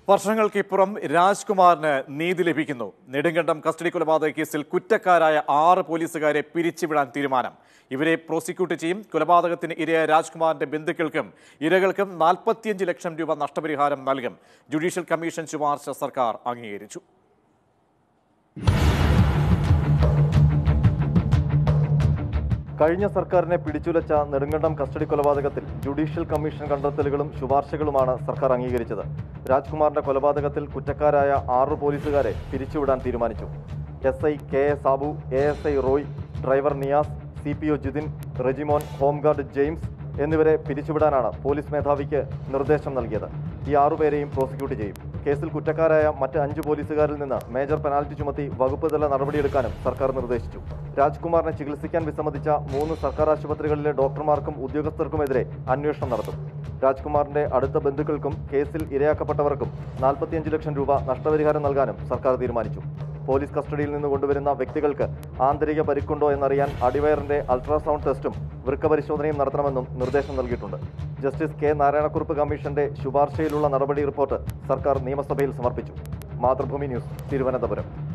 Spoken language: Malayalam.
വർഷങ്ങൾക്കിപ്പുറം രാജ്കുമാറിന് നീതി ലഭിക്കുന്നു നെടുങ്കണ്ടം കസ്റ്റഡി കൊലപാതക കേസിൽ കുറ്റക്കാരായ ആറ് പോലീസുകാരെ പിരിച്ചുവിടാൻ തീരുമാനം ഇവരെ പ്രോസിക്യൂട്ട് ചെയ്യും കൊലപാതകത്തിന് ഇരയായ രാജ്കുമാറിന്റെ ബന്ധുക്കൾക്കും ഇരകൾക്കും നാൽപ്പത്തിയഞ്ച് ലക്ഷം രൂപ നഷ്ടപരിഹാരം നൽകും ജുഡീഷ്യൽ കമ്മീഷൻ ശുപാർശ സർക്കാർ അംഗീകരിച്ചു കഴിഞ്ഞ സർക്കാരിനെ പിടിച്ചുലച്ച നെടുങ്കണ്ടം കസ്റ്റഡി കൊലപാതകത്തിൽ ജുഡീഷ്യൽ കമ്മീഷൻ കണ്ടെത്തലുകളും ശുപാർശകളുമാണ് സർക്കാർ അംഗീകരിച്ചത് രാജ്കുമാറിന്റെ കൊലപാതകത്തിൽ കുറ്റക്കാരായ ആറ് പോലീസുകാരെ പിരിച്ചുവിടാൻ തീരുമാനിച്ചു S I K A Sabu A S I Roy driver Niyas C P O Jithin Rejimon home guard James എന്നിവരെ പിരിച്ചുവിടാനാണ് പോലീസ് മേധാവിക്ക് നിർദ്ദേശം നൽകിയത് ഈ ആറുപേരെയും പ്രോസിക്യൂട്ട് ചെയ്യും കേസിൽ കുറ്റക്കാരായ മറ്റ് അഞ്ച് പോലീസുകാരിൽ നിന്ന് മേജർ പെനാൽറ്റി ചുമത്തി വകുപ്പ് തല നടപടിയെടുക്കാനും സർക്കാർ നിർദ്ദേശിച്ചു രാജ്കുമാറിനെ ചികിത്സിക്കാൻ വിസമ്മതിച്ച മൂന്ന് സർക്കാർ ആശുപത്രികളിലെ ഡോക്ടർമാർക്കും ഉദ്യോഗസ്ഥർക്കുമെതിരെ അന്വേഷണം നടത്തും രാജ്കുമാറിന്റെ അടുത്ത ബന്ധുക്കൾക്കും കേസിൽ ഇരയാക്കപ്പെട്ടവർക്കും നാൽപ്പത്തിയഞ്ച് ലക്ഷം രൂപ നഷ്ടപരിഹാരം നൽകാനും സർക്കാർ തീരുമാനിച്ചു പോലീസ് കസ്റ്റഡിയിൽ നിന്ന് കൊണ്ടുവരുന്ന വ്യക്തികൾക്ക് ആന്തരിക പരിക്കുണ്ടോ എന്നറിയാൻ അടിവയറിന്റെ അൾട്രാസൗണ്ട് ടെസ്റ്റും വൃക്ക പരിശോധനയും നടത്തണമെന്നും നിർദ്ദേശം നൽകിയിട്ടുണ്ട് ജസ്റ്റിസ് കെ നാരായണക്കുറുപ്പ് കമ്മീഷന്റെ ശുപാർശയിലുള്ള നടപടി റിപ്പോർട്ട് സർക്കാർ നിയമസഭയിൽ സമർപ്പിച്ചു മാതൃഭൂമി ന്യൂസ് തിരുവനന്തപുരം